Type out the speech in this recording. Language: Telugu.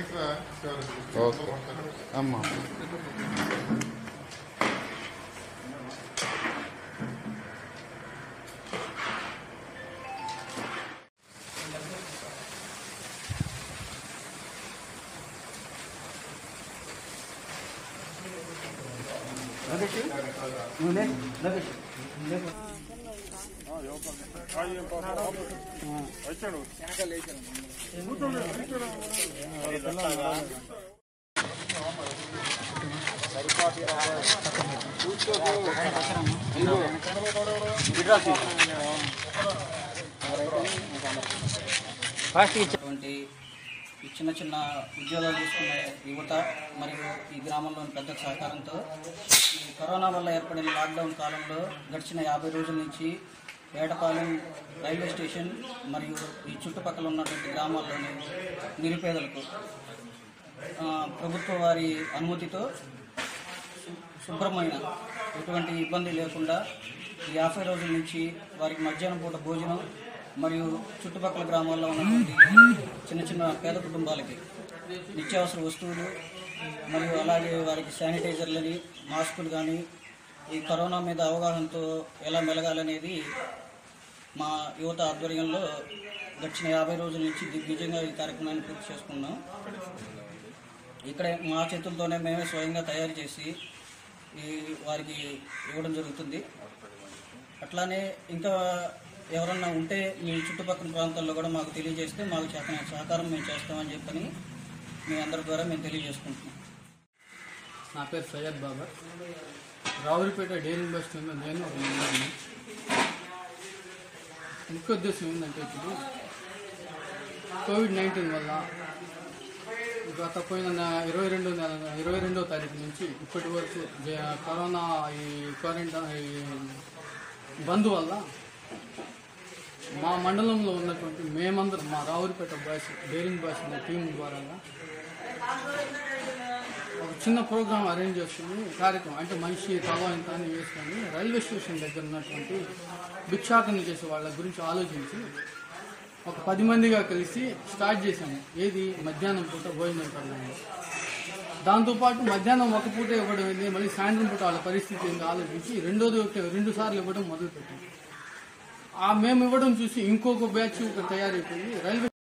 ఓకే అమ్మా అటువంటి ఈ చిన్న చిన్న ఉద్యోగాలు తీసుకునే యువత మరియు ఈ గ్రామంలోని పెద్ద సహకారంతో ఈ కరోనా వల్ల ఏర్పడిన లాక్డౌన్ కాలంలో గడిచిన యాభై రోజుల నుంచి ఏటపాలెం రైల్వే స్టేషన్ మరియు ఈ చుట్టుపక్కల ఉన్నటువంటి గ్రామాల్లోని నిరుపేదలకు ఆ, ప్రభుత్వ వారి అనుమతితో శుభ్రమైన ఎటువంటి ఇబ్బంది లేకుండా ఈ యాభై రోజుల నుంచి వారికి మధ్యాహ్నం పూట భోజనం మరియు చుట్టుపక్కల గ్రామాల్లో ఉన్నటువంటి చిన్న చిన్న పేద కుటుంబాలకి నిత్యావసర వస్తువులు మరియు అలాగే వారికి శానిటైజర్లని మాస్కులు కానీ ఈ కరోనా మీద అవగాహనతో ఎలా మెలగాలనేది మా యువత ఆధ్వర్యంలో గడిచిన యాభై రోజుల నుంచి దిగ్విజయంగా ఈ కార్యక్రమాన్ని పూర్తి చేసుకున్నాం ఇక్కడే మా చేతులతోనే మేమే స్వయంగా తయారు చేసి ఈ వారికి ఇవ్వడం జరుగుతుంది అట్లానే ఇంకా ఎవరన్నా ఉంటే మీ చుట్టుపక్కల ప్రాంతాల్లో కూడా మాకు తెలియజేస్తే మాకు చేతన సహకారం మేము చేస్తామని చెప్పని మీ అందరి ద్వారా మేము తెలియజేసుకుంటున్నాం నా పేరు సయ్యద్ బాబా రావులపేట డైరీ బస్ స్టాండ్లో నేను ఒక మెంబర్ని ముఖ్య ఉద్దేశం ఏంటంటే ఇప్పుడు కోవిడ్ నైన్టీన్ వల్ల గత పోయిన నె- ఇరవై రెండు నెల ఇరవై రెండవ తారీఖు నుంచి ఇప్పటి వరకు జ- కరోనా ఈ క్వారంటైన్ ఈ బంద్ వల్ల మా మండలంలో ఉన్నటువంటి మేమందరం మా రావులపేట బాయ్స్ డైరింగ్ బాయ్స్ అనే టీం ద్వారా ఒక చిన్న ప్రోగ్రామ్ అరేంజ్ చేసుకుని కార్యక్రమం అంటే మనిషి తల ఇంత అని వేసుకొని రైల్వే స్టేషన్ దగ్గర ఉన్నటువంటి భిక్షాటన చేసే వాళ్ళ గురించి ఆలోచించి ఒక పది మందిగా కలిసి స్టార్ట్ చేశాము ఏది మధ్యాహ్నం పూట భోజనం పెట్టడం దాంతోపాటు మధ్యాహ్నం ఒక పూట ఇవ్వడం ఏంది మళ్ళీ సాయంత్రం పూట వాళ్ళ పరిస్థితి ఏంది ఆలోచించి రెండోది ఒక రెండు సార్లు ఇవ్వడం మొదలుపెట్టాం ఆ మేము ఇవ్వడం చూసి ఇంకొక బ్యాచ్ తయారైపోయింది రైల్వే